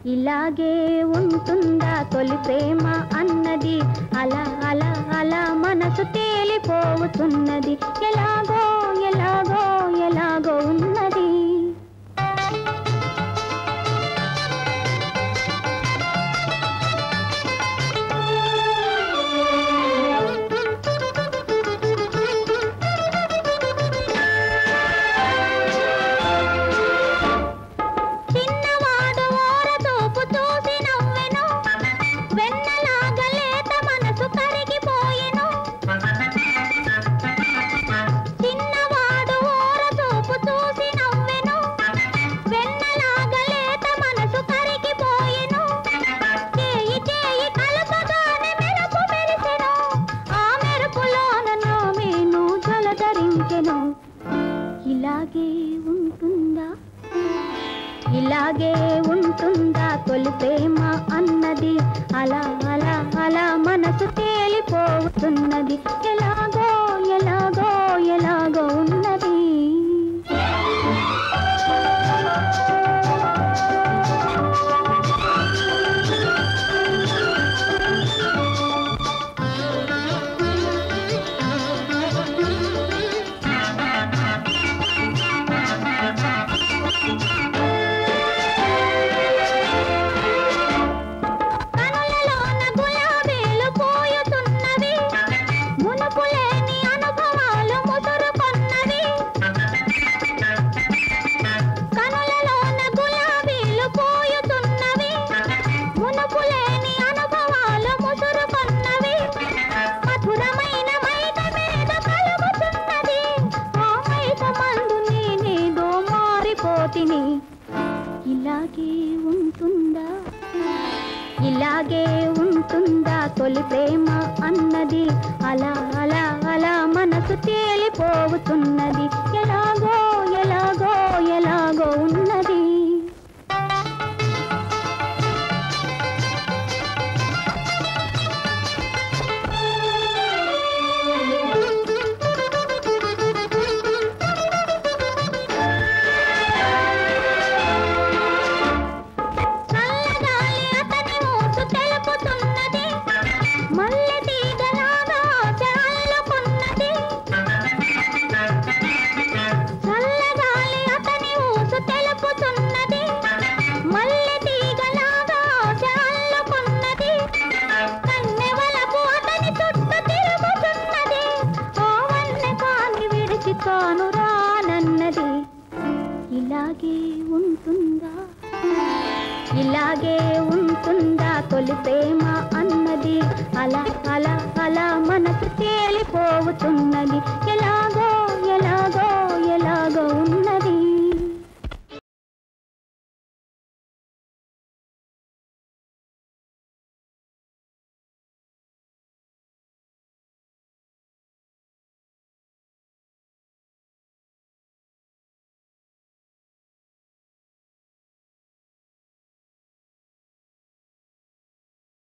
ఇలాగే ఉంటుందా తొలి ప్రేమ అన్నది అలా అలా అలా మనసు తేలిపోతున్నది ఎలాగో ఎలాగో ఎలాగో ఉన్నది చిన్నవాడు ఓరతోపు చూసి నవ్వెను వెన్నలాగా లేత మనసు కరిగిపోయెను చిన్నవాడు ఓరతోపు చూసి నవ్వెను వెన్నలాగా లేత మనసు కరిగిపోయెను చేయి చేయి కలపగానే మెరుపు మెరిసెను ఆ మెరుపులోన నా మేను జలధరించెను ఇలాగే ఉంటుందా ఇలాగే ఉంటుందా తొలి ప్రేమ అన్నది అలా అలా అలా మనసు తేలిపోతున్నది ఎలాగో ఎలాగో ఎలాగో ఉన్నది కనులలోన గులాబీలు పోయుతున్నవి మునుపులేని అనుభవాలు ముసురుకొన్నవి కనులలోన గులాబీలు పోయుతున్నవి మునుపులేని అనుభవాలు ముసురుకొన్నవి మధురమైన మైక మీద కలుగుతున్నది ఆ మైక మందు నేనేదో మారిపోతిని ఇలాగే ఉంటుందా ఇలాగే ఉంటుందా తొలి ప్రేమ అన్నది అలా అలా అలా మనసు తేలిపోతున్నది ఎలాగో ఎలాగో ఎలాగో ఉన్నది చల్లగాలి అతని మూసు తెలుపుతున్నది మల్లె తీగలాగా ఆశ అల్లుకున్నది చల్లగాలి అతని ఊసు తెలుపుతున్నది మల్లె తీగలాగా ఆశ అల్లుకున్నది కన్నెవలపు అతని చుట్టూ తిరుగుతున్నది ఆ వన్నె కాని విడిచి తాను రానన్నది ఇలాగే ఉంటుందా ఇలాగే ఉంటుందా తొలి ప్రేమ అన్నది అలా అలా అలా మనసు తేలిపోతున్నది